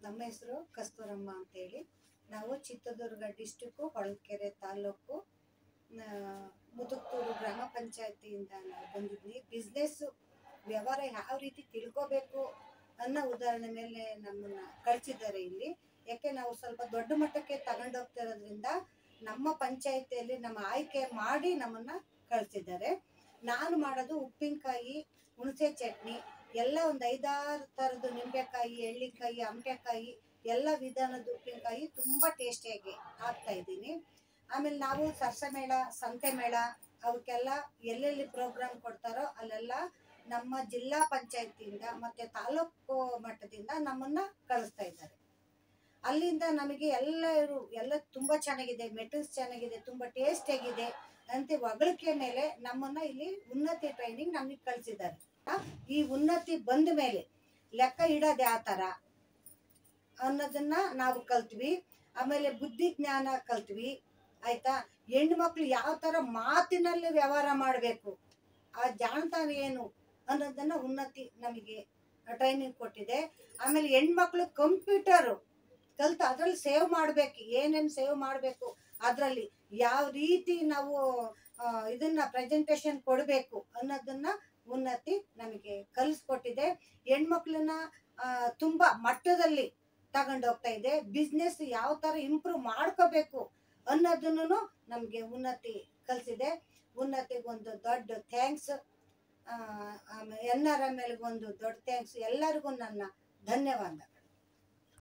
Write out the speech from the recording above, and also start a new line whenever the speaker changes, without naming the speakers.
ನಮ್ಮ ಹೆಸರು ಕಸ್ತೂರಮ್ಮ ಅಂತೇಳಿ ನಾವು ಚಿತ್ರದುರ್ಗ ಡಿಸ್ಟಿಕ್ಕು ಹೊಳಲ್ಕೆರೆ ತಾಲೂಕು ಆ, ಮುದುಕ್ತೂರು ಗ್ರಾಮ ಪಂಚಾಯತಿಯಿಂದ ನಾವು ಬಂದಿದ್ವಿ ಬಿಸ್ನೆಸ್ಸು ವ್ಯವಹಾರ ಯಾವ ರೀತಿ ತಿಳ್ಕೋಬೇಕು ಅನ್ನೋ ಉದಾಹರಣೆ ಮೇಲೆ ನಮ್ಮನ್ನ ಕಳಿಸಿದ್ದಾರೆ ಇಲ್ಲಿ ಯಾಕೆ ನಾವು ಸ್ವಲ್ಪ ದೊಡ್ಡ ಮಟ್ಟಕ್ಕೆ ತಗೊಂಡೋಗ್ತಾ ಇರೋದ್ರಿಂದ ನಮ್ಮ ಪಂಚಾಯತಿಯಲ್ಲಿ ನಮ್ಮ ಆಯ್ಕೆ ಮಾಡಿ ನಮ್ಮನ್ನ ಕಳಿಸಿದ್ದಾರೆ ನಾನು ಮಾಡೋದು ಉಪ್ಪಿನಕಾಯಿ ಹುಣಸೆ ಚಟ್ನಿ ಎಲ್ಲ ಒಂದು ಐದಾರು ಥರದ್ದು ನಿಂಬೆಕಾಯಿ ಎಳ್ಳಿಕಾಯಿ ಅಮಟೆಕಾಯಿ ಎಲ್ಲ ವಿಧಾನದ ಉಪ್ಪಿನಕಾಯಿ ತುಂಬ ಟೇಸ್ಟಿಯಾಗಿ ಹಾಕ್ತಾ ಇದ್ದೀನಿ ಆಮೇಲೆ ನಾವು ಸರಸಮೇಳ ಸಂತೆ ಮೇಳ ಅವಕ್ಕೆಲ್ಲ ಎಲ್ಲೆಲ್ಲಿ ಪ್ರೋಗ್ರಾಮ್ ಕೊಡ್ತಾರೋ ಅಲ್ಲೆಲ್ಲ ನಮ್ಮ ಜಿಲ್ಲಾ ಪಂಚಾಯತಿಯಿಂದ ಮತ್ತೆ ತಾಲೂಕು ಮಟ್ಟದಿಂದ ನಮ್ಮನ್ನ ಕಳಿಸ್ತಾ ಇದ್ದಾರೆ ಅಲ್ಲಿಂದ ನಮಗೆ ಎಲ್ಲರೂ ಎಲ್ಲ ತುಂಬಾ ಚೆನ್ನಾಗಿದೆ ಮೆಟೀರಿಯಲ್ಸ್ ಚೆನ್ನಾಗಿದೆ ತುಂಬಾ ಟೇಸ್ಟ್ ಆಗಿದೆ ಅಂತ ಹೊಗಳಿಕೆ ಮೇಲೆ ನಮ್ಮನ್ನ ಇಲ್ಲಿ ಉನ್ನತಿ ಟ್ರೈನಿಂಗ್ ನಮಗೆ ಕಳಿಸಿದ್ದಾರೆ ಈ ಉನ್ನತಿ ಬಂದ ಮೇಲೆ ಲೆಕ್ಕ ಇಡೋದು ಯಾವ ಥರ ಅನ್ನೋದನ್ನ ನಾವು ಕಲ್ತ್ವಿ ಆಮೇಲೆ ಬುದ್ಧಿ ಜ್ಞಾನ ಕಲ್ತ್ವಿ ಆಯ್ತಾ ಹೆಣ್ಣು ಮಕ್ಳು ಯಾವ ಥರ ಮಾತಿನಲ್ಲಿ ವ್ಯವಹಾರ ಮಾಡಬೇಕು ಆ ಜಾಣತನ ಏನು ಅನ್ನೋದನ್ನ ಉನ್ನತಿ ನಮಗೆ ಟ್ರೈನಿಂಗ್ ಕೊಟ್ಟಿದೆ ಆಮೇಲೆ ಹೆಣ್ಮಕ್ಳು ಕಂಪ್ಯೂಟರು ಕಲ್ತು ಅದ್ರಲ್ಲಿ ಸೇವ್ ಮಾಡಬೇಕು ಏನೇನು ಸೇವ್ ಮಾಡಬೇಕು ಅದರಲ್ಲಿ ಯಾವ ರೀತಿ ನಾವು ಆ, ಇದನ್ನ ಪ್ರೆಸೆಂಟೇಷನ್ ಕೊಡಬೇಕು ಅನ್ನೋದನ್ನ ಉನ್ನತಿ ನಮಗೆ ಕಲಿಸ್ಕೊಟ್ಟಿದೆ ಹೆಣ್ಮಕ್ಳನ್ನ ಆ, ತುಂಬಾ ಮಟ್ಟದಲ್ಲಿ ತಗೊಂಡೋಗ್ತಾ ಇದೆ ಬಿಸ್ನೆಸ್ ಯಾವ ಥರ ಇಂಪ್ರೂವ್ ಮಾಡ್ಕೋಬೇಕು ಅನ್ನೋದನ್ನು ನಮಗೆ ಉನ್ನತಿ ಕಲಿಸಿದೆ ಉನ್ನತಿಗೆ ಒಂದು ದೊಡ್ಡ ಥ್ಯಾಂಕ್ಸ್ ಎನ್ ಆರ್ ಎಮ್ ಎಲ್ಗೊಂದು ದೊಡ್ಡ ಥ್ಯಾಂಕ್ಸ್ ಎಲ್ಲರಿಗೂ ನನ್ನ ಧನ್ಯವಾದ